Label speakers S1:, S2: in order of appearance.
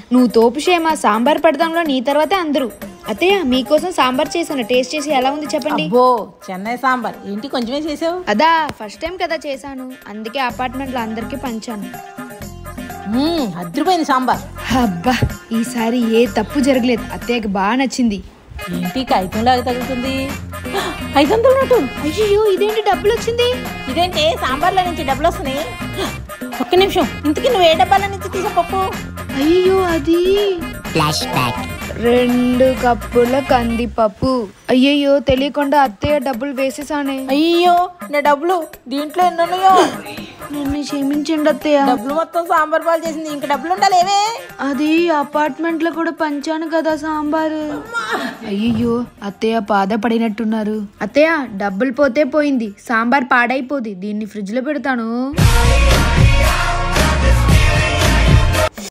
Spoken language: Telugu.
S1: నువ్వు తోపు షేమ సాంబార్ పడడంలో నీ తర్వాతే అందరూ అత్తయ్య మీకోసం సాంబార్ చేశాను టేస్ట్ చేసి ఎలా ఉంది చెప్పండి
S2: అబ్బో చెన్నై సాంబార్ ఏంటి కొంచెమే చేసావు
S1: అదా ఫస్ట్ టైం కదా చేశాను అందుకే అపార్ట్మెంట్లో అందరికీ పంచాను
S2: మ్మ్, అదిరిపోయింది సాంబార్
S1: అబ్బా ఈసారి ఏ తప్పు జరగలేదు అత్తయ్యకి బాగా నచ్చింది
S2: ఏంటి కాగితంలాగా తగులుతుంది ఐదు వందల నోటు
S1: అయ్యో ఇదేంటి డబ్బులు వచ్చింది
S2: ఇదేంటి సాంబార్లో నుంచి డబ్బులు వస్తున్నాయి ఒక్క నిమిషం ఇంతకీ నువ్వు ఏ డబ్బాల నుంచి తీసా పప్పు
S1: అయ్యో అది రెండు కప్పుల కందిపప్పు అయ్యయ్యో తెలియకుండా అత్తయ్య డబ్బులు వేసేసానే
S2: అయ్యో నా డబ్బులు దీంట్లో ఎన్ని ఉన్నాయో
S1: నన్ను క్షమించండి అత్తయ్య
S2: డబ్బులు మొత్తం సాంబార్ పాలు చేసింది ఇంక డబ్బులు ఉండాలేవే
S1: అది అపార్ట్మెంట్ లో కూడా పంచాను కదా సాంబారు అయ్యయ్యో అత్తయ్య బాధపడినట్టున్నారు అత్తయ్య డబ్బులు పోతే పోయింది సాంబార్ పాడైపోద్ది దీన్ని ఫ్రిడ్జ్ లో పెడతాను